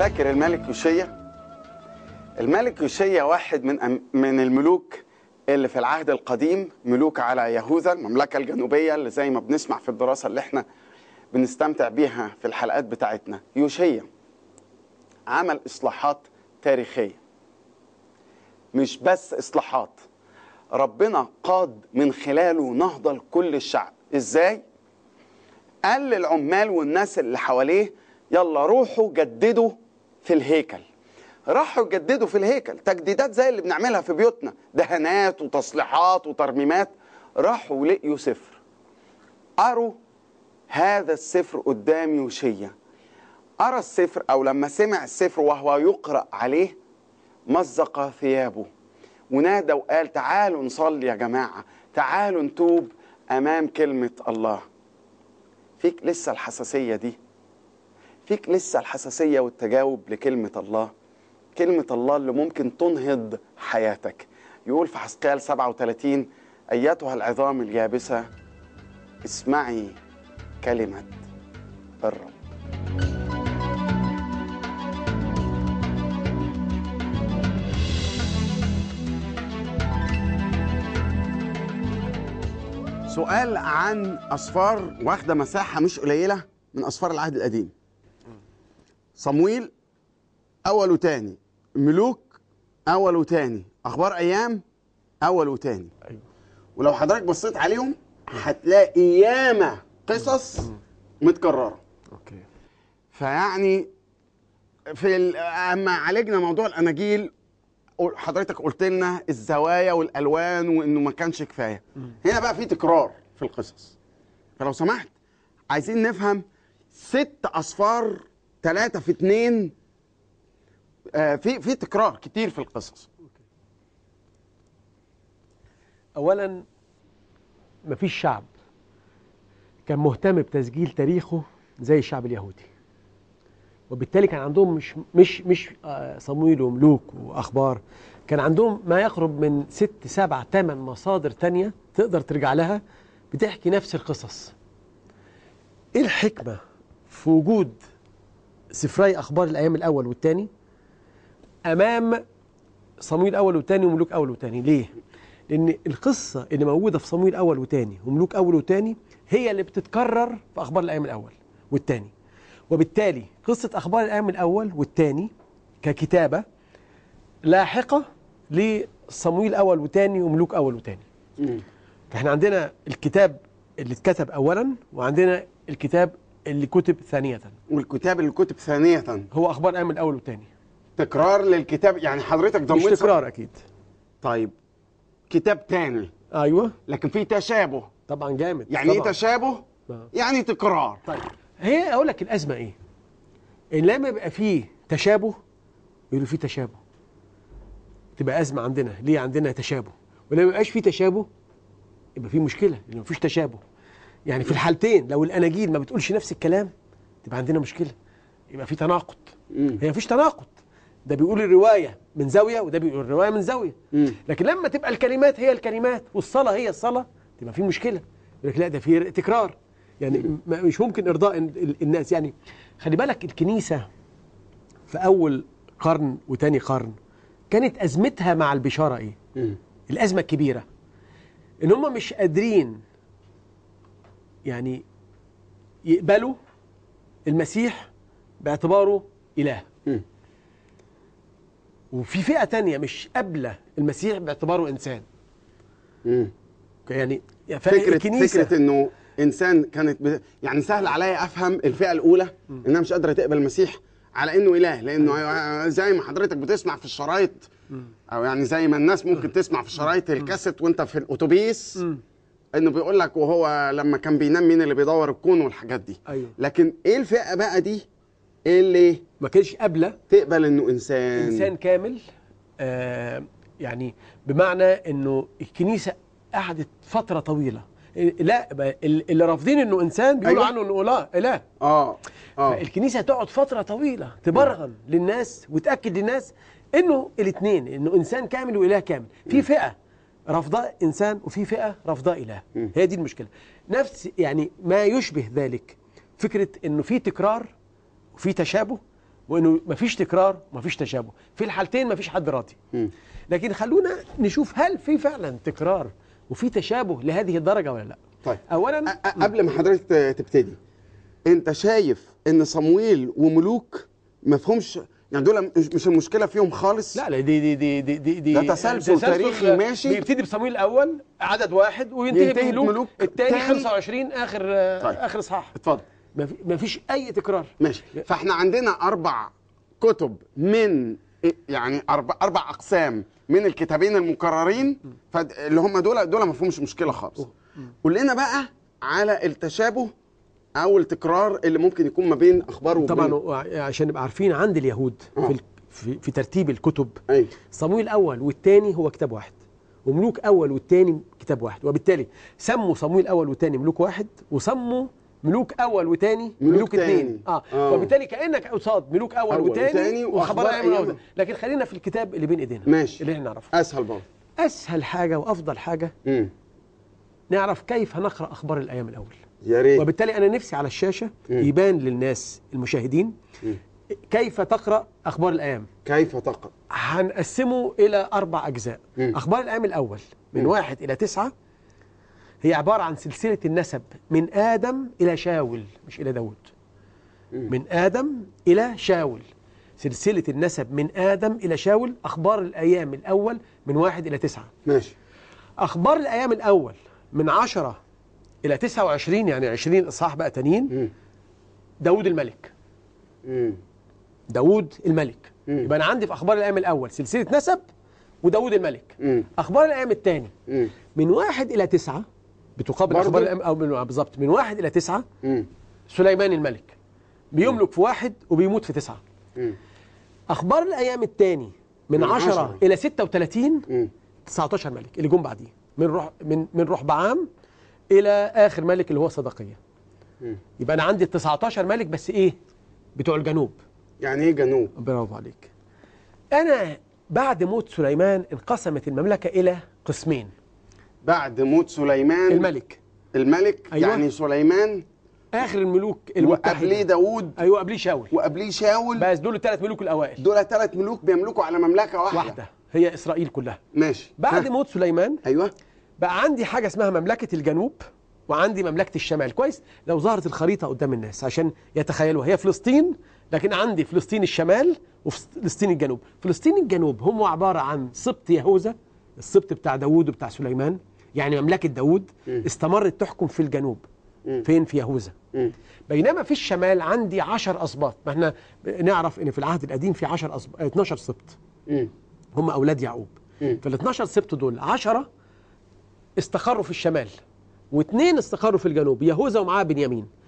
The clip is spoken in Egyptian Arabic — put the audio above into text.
فاكر الملك يوشيا الملك يوشيا واحد من أم- من الملوك اللي في العهد القديم ملوك على يهوذا المملكه الجنوبيه اللي زي ما بنسمع في الدراسه اللي احنا بنستمتع بيها في الحلقات بتاعتنا يوشيا عمل اصلاحات تاريخيه مش بس اصلاحات ربنا قاد من خلاله نهضه لكل الشعب ازاي قال للعمال والناس اللي حواليه يلا روحوا جددوا في الهيكل راحوا يجددوا في الهيكل تجديدات زي اللي بنعملها في بيوتنا دهانات وتصليحات وترميمات راحوا لقيوا سفر قروا هذا السفر قدام يوشيا قرا السفر او لما سمع السفر وهو يقرا عليه مزق ثيابه ونادى وقال تعالوا نصلي يا جماعه تعالوا نتوب امام كلمه الله فيك لسه الحساسيه دي فيك لسه الحساسيه والتجاوب لكلمه الله كلمه الله اللي ممكن تنهض حياتك يقول في حسقيال 37 ايتها العظام اليابسه اسمعي كلمه الرب سؤال عن أصفار واخدة مساحة مش قليلة من أصفار العهد القديم صمويل أول وتاني ملوك أول وتاني أخبار أيام أول وتاني أيوة. ولو حضرتك بصيت عليهم هتلاقي ياما قصص متكررة اوكي فيعني في ال- اما عالجنا موضوع الاناجيل قل- حضرتك قلت لنا الزوايا والالوان وانه ما كانش كفايه هنا بقى في تكرار في القصص فلو سمحت عايزين نفهم ست اصفار ثلاثة في اتنين آه في في تكرار كتير في القصص اولا مفيش شعب كان مهتم بتسجيل تاريخه زي الشعب اليهودي وبالتالي كان عندهم مش مش مش آه، صمويل وملوك واخبار كان عندهم ما يقرب من ست سبع ثمان مصادر تانية تقدر ترجع لها بتحكي نفس القصص ايه الحكمة في وجود سفري اخبار الايام الاول والثاني امام صمويل اول وثاني وملوك اول وثاني ليه لان القصه اللي موجوده في صمويل اول وثاني وملوك اول وثاني هي اللي بتتكرر في اخبار الايام الاول والثاني وبالتالي قصه اخبار الايام الاول والثاني ككتابه لاحقه لصمويل اول وثاني وملوك اول وثاني فاحنا عندنا الكتاب اللي اتكتب اولا وعندنا الكتاب اللي كتب ثانيه والكتاب اللي كتب ثانية هو اخبار الايام الاول والثاني تكرار للكتاب يعني حضرتك مش ضمنت تكرار اكيد طيب كتاب تاني ايوه لكن في تشابه طبعا جامد يعني ايه طبعاً. تشابه؟ آه. يعني تكرار طيب هي اقول لك الازمه ايه؟ ان لما يبقى فيه تشابه يقولوا فيه تشابه تبقى ازمه عندنا ليه عندنا تشابه ولما يبقاش فيه تشابه يبقى فيه مشكله لان مفيش تشابه يعني في الحالتين لو الاناجيل ما بتقولش نفس الكلام تبقى عندنا مشكله يبقى في تناقض مم. هي مفيش تناقض ده بيقول الروايه من زاويه وده بيقول الروايه من زاويه مم. لكن لما تبقى الكلمات هي الكلمات والصلاه هي الصلاه تبقى في مشكله يقول لك لا ده في تكرار يعني م- مش ممكن ارضاء ال- ال- الناس يعني خلي بالك الكنيسه في اول قرن وتاني قرن كانت ازمتها مع البشاره ايه؟ مم. الازمه الكبيره ان هم مش قادرين يعني يقبلوا المسيح باعتباره اله مم. وفي فئه تانية مش قابله المسيح باعتباره انسان مم. يعني فكرة الكنيسة فكرة انه انسان كانت ب... يعني سهل عليا افهم الفئة الاولى انها مش قادرة تقبل المسيح على انه اله لانه زي ما حضرتك بتسمع في الشرايط او يعني زي ما الناس ممكن تسمع في شرايط الكاسيت وانت في الاتوبيس مم. انه بيقول لك وهو لما كان بينام مين اللي بيدور الكون والحاجات دي ايوه لكن ايه الفئة بقى دي اللي ما كانش قابله تقبل انه انسان انسان كامل آه يعني بمعنى انه الكنيسه قعدت فتره طويله لا بقى ال- اللي رافضين انه انسان بيقولوا أيوة. عنه انه اله اله اه اه فالكنيسه تقعد فتره طويله تبرهن للناس وتاكد للناس انه الاثنين انه انسان كامل واله كامل في فئه رافضاء انسان وفي فئه رافضاء اله مم. هي دي المشكله نفس يعني ما يشبه ذلك فكره انه في تكرار وفي تشابه وانه مفيش تكرار ومفيش تشابه في الحالتين مفيش حد راضي مم. لكن خلونا نشوف هل في فعلا تكرار وفي تشابه لهذه الدرجه ولا لا طيب اولا أ- أ- قبل ما حضرتك ت- تبتدي انت شايف ان صمويل وملوك مفهومش يعني دول مش مش المشكله فيهم خالص لا لا دي دي دي دي دي, دي ده تسلسل تاريخي ماشي. بيبتدي بصمويل الاول عدد واحد وينتهي ينتهي بملوك, بملوك الثاني تاني. 25 اخر آه، طيب. اخر اصحاح اتفضل ما فيش اي تكرار ماشي فاحنا عندنا اربع كتب من يعني اربع اربع اقسام من الكتابين المكررين فد- اللي هم دول دول ما فيهمش مشكله خالص قول لنا بقى على التشابه او التكرار اللي ممكن يكون ما بين اخبار وبين طبعا وع- عشان نبقى عارفين عند اليهود آه. في ال- في, في ترتيب الكتب ايوه صمويل الاول والثاني هو كتاب واحد وملوك اول والثاني كتاب واحد وبالتالي سموا صمويل الاول والثاني ملوك واحد وسموا ملوك اول وثاني ملوك ملوك تاني. اثنين اه. آه. وبالتالي كانك قصاد ملوك اول, أول وتاني وثاني وأخبار وخبر ايام أيام. الأول. لكن خلينا في الكتاب اللي بين ايدينا ماشي. اللي احنا نعرفه اسهل برضه اسهل حاجه وافضل حاجه امم نعرف كيف نقرا اخبار الايام الاول يا ريت وبالتالي انا نفسي على الشاشه مم. يبان للناس المشاهدين مم. كيف تقرا اخبار الايام كيف تقرا هنقسمه الى اربع اجزاء مم. اخبار الايام الاول من مم. واحد الى تسعة هي عباره عن سلسله النسب من ادم الى شاول مش الى داود مم. من ادم الى شاول سلسله النسب من ادم الى شاول اخبار الايام الاول من واحد الى تسعة ماشي اخبار الايام الاول من عشرة الى تسعة وعشرين يعني عشرين اصحاح بقى تانيين امم داود الملك امم داود الملك مم. يبقى انا عندي في اخبار الايام الاول سلسله نسب وداود الملك امم اخبار الايام الثاني امم من واحد الى تسعة بتقابل برضو؟ اخبار الايام او من- بالظبط من واحد الى تسعة امم سليمان الملك بيملك في واحد وبيموت في تسعة امم اخبار الايام الثاني من من 10 عشرة. الى 36 امم 19 ملك اللي جم بعديه من روح من من رحبعام الى اخر ملك اللي هو صدقيه مم. يبقى انا عندي 19 ملك بس ايه بتوع الجنوب يعني ايه جنوب برافو عليك انا بعد موت سليمان انقسمت المملكه الى قسمين بعد موت سليمان الملك الملك أيوة. يعني سليمان اخر الملوك وقبليه المتحده داوود ايوه قبليه شاول وقبليه شاول بس دول الثلاث ملوك الاوائل دول ثلاث ملوك بيملكوا على مملكه واحده واحده هي اسرائيل كلها ماشي بعد ها. موت سليمان ايوه بقى عندي حاجه اسمها مملكه الجنوب وعندي مملكه الشمال كويس لو ظهرت الخريطه قدام الناس عشان يتخيلوا هي فلسطين لكن عندي فلسطين الشمال وفلسطين الجنوب فلسطين الجنوب هم عباره عن سبط يهوذا السبط بتاع داوود وبتاع سليمان يعني مملكه داوود استمرت تحكم في الجنوب مم. فين في يهوذا مم. بينما في الشمال عندي عشر أسباط ما احنا نعرف ان في العهد القديم في 10 أسباط 12 سبط مم. هم اولاد يعقوب مم. فال 12 سبط دول 10 استقروا في الشمال واثنين استقروا في الجنوب يهوذا ومعاه بنيامين